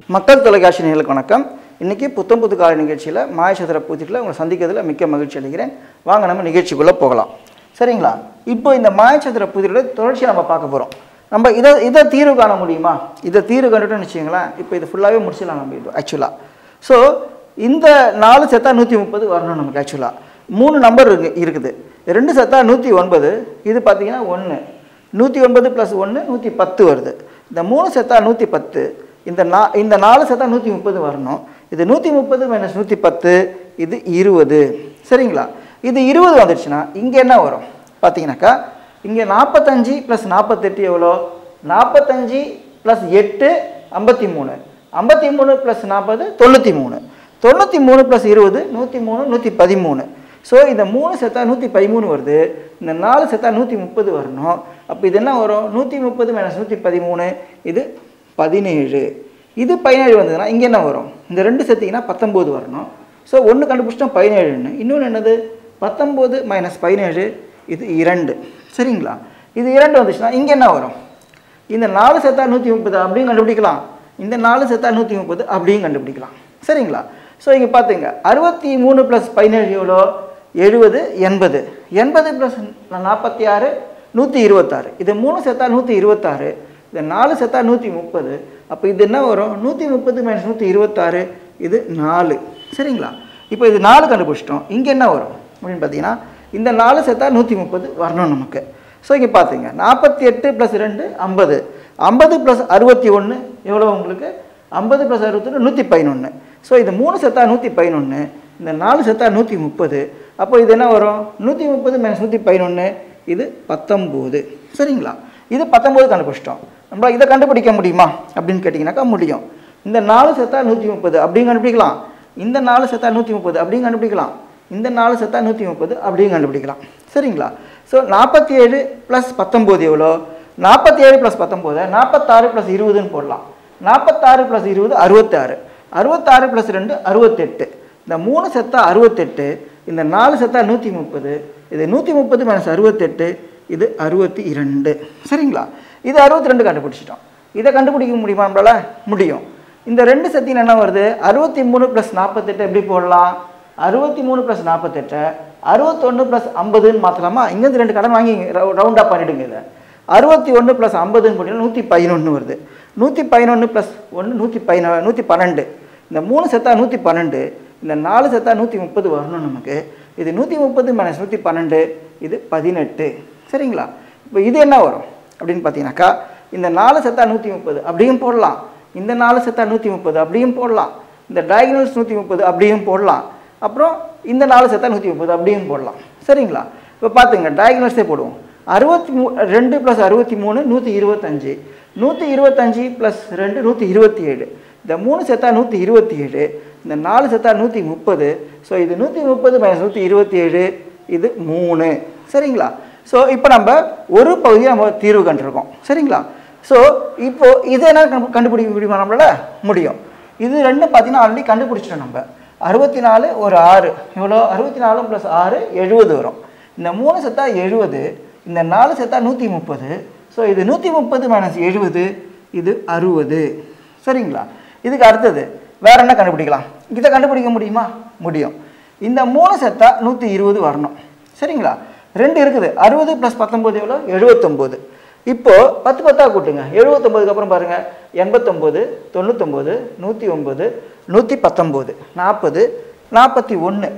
மக்கள் தொலைக்காட்சி நேயர்களுக்கு வணக்கம் இன்றைக்கி புத்தம் புது கால நிகழ்ச்சியில் மாயசதுர பூஜையில் உங்களை சந்திக்கிறதுல மிக்க மகிழ்ச்சி அடைகிறேன் வாங்க நம்ம நிகழ்ச்சிக்குள்ளே போகலாம் சரிங்களா இப்போ இந்த மாயசதுர பூஜையோட தொடர்ச்சியை நம்ம பார்க்க போகிறோம் நம்ம இதை இதை தீர்வு காண முடியுமா இதை தீர்வு கண்டுட்டோம்னு வச்சுங்களேன் இப்போ இது ஃபுல்லாகவே முடிச்சிடலாம் நம்ம இது ஆக்சுவலாக ஸோ இந்த நாலு செத்தா நூற்றி முப்பது வரணும் நமக்கு ஆக்சுவலாக மூணு நம்பர் இருக்கு இருக்குது ரெண்டு செத்தா நூற்றி ஒன்பது இது பார்த்தீங்கன்னா ஒன்று நூற்றி ஒன்பது ப்ளஸ் ஒன்று நூற்றி பத்து வருது இந்த மூணு செத்தா நூற்றி பத்து இந்த நா இந்த நாலு செத்தா நூற்றி முப்பது வரணும் இது நூற்றி முப்பது மைனஸ் நூற்றி பத்து இது இருபது சரிங்களா இது இருபது வந்துடுச்சுன்னா இங்கே என்ன வரும் பார்த்தீங்கன்னாக்கா இங்கே நாற்பத்தஞ்சு ப்ளஸ் நாற்பத்தெட்டு எவ்வளோ நாற்பத்தஞ்சு ப்ளஸ் எட்டு ஐம்பத்தி மூணு ஐம்பத்தி மூணு ப்ளஸ் நாற்பது தொண்ணூற்றி மூணு தொண்ணூற்றி மூணு ப்ளஸ் இருபது நூற்றி மூணு நூற்றி பதிமூணு ஸோ இந்த மூணு செத்தா நூற்றி பதிமூணு வருது இந்த நாலு செத்தா நூற்றி முப்பது வரணும் அப்போ இது என்ன வரும் நூற்றி முப்பது மைனஸ் நூற்றி பதிமூணு இது பதினேழு இது பதினேழு வந்ததுன்னா இங்கே என்ன வரும் இந்த ரெண்டு செத்திங்கன்னா பத்தொம்போது வரணும் ஸோ ஒன்று கண்டுபிடிச்சிட்டோம் பதினேழுன்னு இன்னொன்று என்னது பத்தொம்போது மைனஸ் பதினேழு இது இரண்டு சரிங்களா இது இரண்டு வந்துச்சுன்னா இங்கே என்ன வரும் இந்த நாலு செத்தா நூற்றி முப்பது அப்படியும் கண்டுபிடிக்கலாம் இந்த நாலு செத்தா நூற்றி முப்பது அப்படியும் கண்டுபிடிக்கலாம் சரிங்களா ஸோ இங்கே பார்த்துங்க அறுபத்தி மூணு ப்ளஸ் பதினேழு எவ்வளோ எழுபது எண்பது எண்பது ப்ளஸ் நாற்பத்தி ஆறு நூற்றி இருபத்தாறு இது மூணு செத்தா நூற்றி இருபத்தாறு இது நாலு செத்தா நூற்றி முப்பது அப்போ இது என்ன வரும் நூற்றி முப்பது மைனஸ் நூற்றி இருபத்தாறு இது நாலு சரிங்களா இப்போ இது நாலு கண்டுபிடிச்சிட்டோம் இங்கே என்ன வரும் அப்படின்னு பார்த்தீங்கன்னா இந்த நாலு செத்தா நூற்றி முப்பது வரணும் நமக்கு ஸோ இங்கே பார்த்துங்க நாற்பத்தி எட்டு ப்ளஸ் ரெண்டு ஐம்பது ஐம்பது ப்ளஸ் அறுபத்தி ஒன்று எவ்வளோ உங்களுக்கு ஐம்பது ப்ளஸ் அறுபத்தொன்று நூற்றி பதினொன்று ஸோ இது மூணு செத்தா நூற்றி பதினொன்று இந்த நாலு செத்தா நூற்றி முப்பது அப்போ இது என்ன வரும் நூற்றி முப்பது மைனஸ் நூற்றி பதினொன்று இது பத்தொம்போது சரிங்களா இது பத்தொம்போது கண்டுபிடிச்சிட்டோம் நம்மளால் இதை கண்டுபிடிக்க முடியுமா அப்படின்னு கேட்டிங்கனாக்கா முடியும் இந்த நாலு செத்தா நூற்றி முப்பது அப்படியும் கண்டுபிடிக்கலாம் இந்த நாலு செத்தா நூற்றி முப்பது அப்படியும் கண்டுபிடிக்கலாம் இந்த நாலு செத்தா நூற்றி முப்பது அப்படியும் கண்டுபிடிக்கலாம் சரிங்களா ஸோ நாற்பத்தி ஏழு ப்ளஸ் பத்தொம்போது எவ்வளோ நாற்பத்தி ஏழு ப்ளஸ் பத்தொம்போது நாற்பத்தாறு ப்ளஸ் இருபதுன்னு போடலாம் நாற்பத்தாறு ப்ளஸ் இருபது அறுபத்தாறு அறுபத்தாறு ப்ளஸ் ரெண்டு அறுபத்தெட்டு இந்த மூணு செத்தா அறுபத்தெட்டு இந்த நாலு செத்தா நூற்றி முப்பது இது நூற்றி முப்பது மைனஸ் அறுபத்தெட்டு இது அறுபத்தி இரண்டு சரிங்களா இது அறுபத்தி ரெண்டு கண்டுபிடிச்சிட்டோம் இதை கண்டுபிடிக்க முடியுமா நம்மளால முடியும் இந்த ரெண்டு செத்தின் என்ன வருது அறுபத்தி மூணு ப்ளஸ் நாற்பத்தெட்டு எப்படி போடலாம் அறுபத்தி மூணு ப்ளஸ் நாற்பத்தெட்டு அறுபத்தொன்று ப்ளஸ் ஐம்பதுன்னு மாற்றலாமா இங்கேருந்து ரெண்டு கடன் வாங்கி ரவுண்டாக பண்ணிவிடுங்க இதை அறுபத்தி ஒன்று ப்ளஸ் ஐம்பதுன்னு போட்டிங்கன்னா நூற்றி பதினொன்று வருது நூற்றி பதினொன்று ப்ளஸ் ஒன்று நூற்றி பதினொ நூற்றி பன்னெண்டு இந்த மூணு செத்தா நூற்றி பன்னெண்டு இந்த நாலு செத்தா நூற்றி முப்பது வரணும் நமக்கு இது நூற்றி முப்பது மைனஸ் நூற்றி பன்னெண்டு இது பதினெட்டு சரிங்களா இப்போ இது என்ன வரும் அப்படின்னு பார்த்தீங்கன்னாக்கா இந்த நாலு செத்தா நூற்றி முப்பது அப்படியும் போடலாம் இந்த நாலு செத்தா நூற்றி முப்பது அப்படியும் போடலாம் இந்த டயகனல்ஸ் நூற்றி முப்பது அப்படியும் போடலாம் அப்புறம் இந்த நாலு செத்தா நூற்றி முப்பது அப்படியும் போடலாம் சரிங்களா இப்போ பார்த்துங்க டயகனல்ஸே போடுவோம் அறுபத்தி மூ ரெண்டு ப்ளஸ் அறுபத்தி மூணு நூற்றி இருபத்தஞ்சு நூற்றி இருபத்தஞ்சி ப்ளஸ் ரெண்டு நூற்றி இருபத்தி ஏழு இந்த மூணு செத்தா நூற்றி இருபத்தி ஏழு இந்த நாலு செத்தா நூற்றி முப்பது ஸோ இது நூற்றி முப்பது மைனஸ் நூற்றி இருபத்தி ஏழு இது மூணு சரிங்களா ஸோ இப்போ நம்ம ஒரு பகுதியை நம்ம தீர்வு கண்டிருக்கோம் சரிங்களா ஸோ இப்போ இதை என்ன கண்டு- கண்டுபிடிக்க முடியுமா நம்மளால முடியும் இது ரெண்டும் பார்த்தீங்கன்னா ஆல்ரெடி கண்டுபிடிச்சிட்டோம் நம்ம அறுபத்தி நாலு ஒரு ஆறு இவ்வளோ அறுபத்தி நாலு ப்ளஸ் ஆறு எழுபது வரும் இந்த மூணு செத்தா எழுபது இந்த நாலு செத்தா நூற்றி முப்பது ஸோ இது நூற்றி முப்பது மைனஸ் எழுபது இது அறுபது சரிங்களா இதுக்கு அடுத்தது வேற என்ன கண்டுபிடிக்கலாம் இதை கண்டுபிடிக்க முடியுமா முடியும் இந்த மூணு செத்தா நூற்றி இருபது வரணும் சரிங்களா ரெண்டு இருக்குது அறுபது ப்ளஸ் பத்தொம்போது எவ்வளோ எழுபத்தொம்போது இப்போது பத்து பத்தா கூட்டுங்க எழுபத்தொம்போதுக்கு அப்புறம் பாருங்கள் எண்பத்தொம்போது தொண்ணூத்தொம்போது நூற்றி ஒம்பது நூற்றி பத்தொம்போது நாற்பது நாற்பத்தி ஒன்று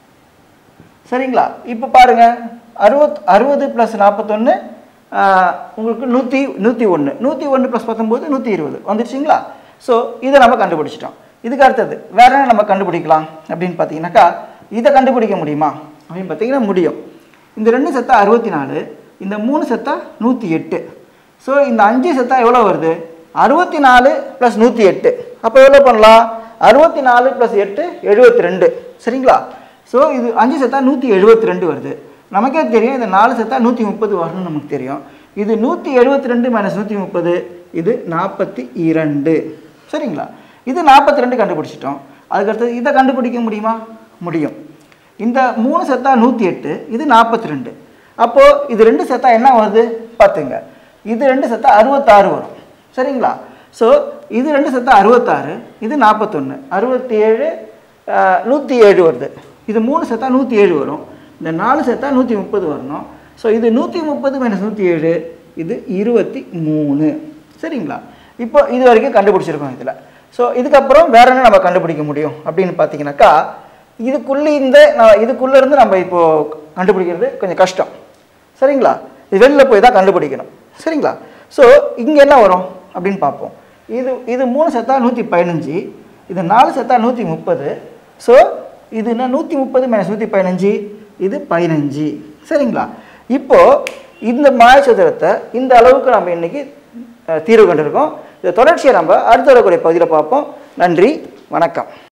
சரிங்களா இப்போ பாருங்க அறுபத் அறுபது ப்ளஸ் நாற்பத்தொன்று உங்களுக்கு நூற்றி நூற்றி ஒன்று நூற்றி ஒன்று ப்ளஸ் பத்தொம்போது நூற்றி இருபது வந்துருச்சுங்களா ஸோ இதை நம்ம கண்டுபிடிச்சிட்டோம் இதுக்கு அடுத்தது வேற என்ன நம்ம கண்டுபிடிக்கலாம் அப்படின்னு பார்த்தீங்கன்னாக்கா இதை கண்டுபிடிக்க முடியுமா அப்படின்னு பார்த்தீங்கன்னா முடியும் இந்த ரெண்டு செத்தா அறுபத்தி நாலு இந்த மூணு செத்தா நூற்றி எட்டு ஸோ இந்த அஞ்சு செத்தா எவ்வளோ வருது அறுபத்தி நாலு ப்ளஸ் நூற்றி எட்டு அப்போ எவ்வளோ பண்ணலாம் அறுபத்தி நாலு ப்ளஸ் எட்டு எழுபத்தி ரெண்டு சரிங்களா ஸோ இது அஞ்சு செத்தா நூற்றி எழுபத்தி ரெண்டு வருது நமக்கே தெரியும் இந்த நாலு செத்தா நூற்றி முப்பது வரணும்னு நமக்கு தெரியும் இது நூற்றி எழுபத்தி ரெண்டு மைனஸ் நூற்றி முப்பது இது நாற்பத்தி இரண்டு சரிங்களா இது நாற்பத்தி ரெண்டு கண்டுபிடிச்சிட்டோம் அதுக்கடுத்தது இதை கண்டுபிடிக்க முடியுமா முடியும் இந்த மூணு செத்தா நூற்றி எட்டு இது நாற்பத்தி ரெண்டு அப்போது இது ரெண்டு செத்தா என்ன வருது பார்த்துங்க இது ரெண்டு செத்தா அறுபத்தாறு வரும் சரிங்களா ஸோ இது ரெண்டு சேர்த்தா அறுபத்தாறு இது நாற்பத்தொன்று அறுபத்தி ஏழு நூற்றி ஏழு வருது இது மூணு சேர்த்தா நூற்றி ஏழு வரும் இந்த நாலு சேர்த்தா நூற்றி முப்பது வரணும் ஸோ இது நூற்றி முப்பது மைனஸ் நூற்றி ஏழு இது இருபத்தி மூணு சரிங்களா இப்போ இது வரைக்கும் கண்டுபிடிச்சிருக்கோம் இதில் ஸோ இதுக்கப்புறம் வேற என்ன நம்ம கண்டுபிடிக்க முடியும் அப்படின்னு பார்த்தீங்கன்னாக்கா இதுக்குள்ளே இந்த நான் இதுக்குள்ளே இருந்து நம்ம இப்போது கண்டுபிடிக்கிறது கொஞ்சம் கஷ்டம் சரிங்களா இது வெளில போய் தான் கண்டுபிடிக்கணும் சரிங்களா ஸோ இங்கே என்ன வரும் அப்படின்னு பார்ப்போம் இது இது மூணு செத்தா நூற்றி பதினஞ்சு இது நாலு செத்தா நூற்றி முப்பது ஸோ இது என்ன நூற்றி முப்பது மைனஸ் நூற்றி பதினஞ்சு இது பதினஞ்சு சரிங்களா இப்போது இந்த மாயச்சதுரத்தை இந்த அளவுக்கு நம்ம இன்னைக்கு அஹ், தீர்வு கண்டிருக்கோம் இந்த தொடர்ச்சியை நம்ம அடுத்த வரக்கூடிய பகுதியில் பார்ப்போம் நன்றி வணக்கம்